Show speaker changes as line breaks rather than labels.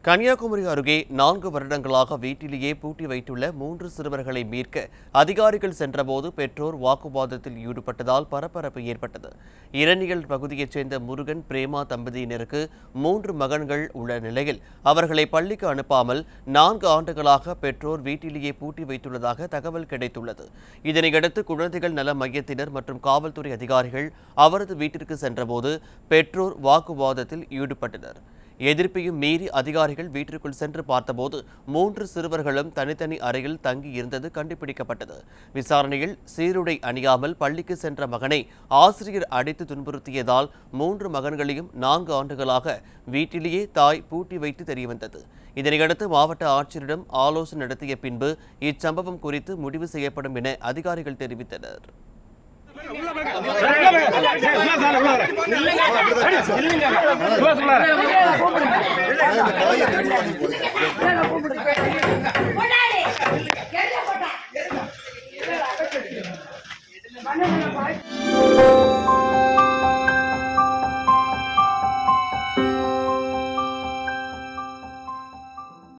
கன்னியாகுமரி அருகே நான்கு வருடங்களாக வீட்டிலேயே பூட்டி வைத்துள்ள மூன்று சிறுவர்களை மீட்க அதிகாரிகள் சென்றபோது பெற்றோர் வாக்குவாதத்தில் ஈடுபட்டதால் பரபரப்பு ஏற்பட்டது இரணியல் பகுதியைச் சேர்ந்த முருகன் பிரேமா தம்பதியினருக்கு மூன்று மகன்கள் உள்ள நிலையில் அவர்களை பள்ளிக்கு அனுப்பாமல் நான்கு ஆண்டுகளாக பெற்றோர் வீட்டிலேயே பூட்டி வைத்துள்ளதாக தகவல் கிடைத்துள்ளது இதனையடுத்து குழந்தைகள் நல மையத்தினர் மற்றும் காவல்துறை அதிகாரிகள் அவரது வீட்டிற்கு சென்றபோது பெற்றோர் வாக்குவாதத்தில் ஈடுபட்டனர் எதிர்ப்பையும் மீறி அதிகாரிகள் வீட்டிற்குள் சென்று பார்த்தபோது மூன்று சிறுவர்களும் தனித்தனி அறையில் தங்கி இருந்தது கண்டுபிடிக்கப்பட்டது விசாரணையில் சீருடை அணியாமல் பள்ளிக்கு சென்ற மகனை ஆசிரியர் அடித்து துன்புறுத்தியதால் மூன்று மகன்களையும் நான்கு ஆண்டுகளாக வீட்டிலேயே தாய் பூட்டி வைத்து தெரியவந்தது இதனையடுத்து மாவட்ட ஆட்சியரிடம் ஆலோசனை நடத்திய பின்பு இச்சம்பவம் குறித்து முடிவு செய்யப்படும் என அதிகாரிகள் தெரிவித்தனர்
கொண்டாடி கெட்ட போட்டா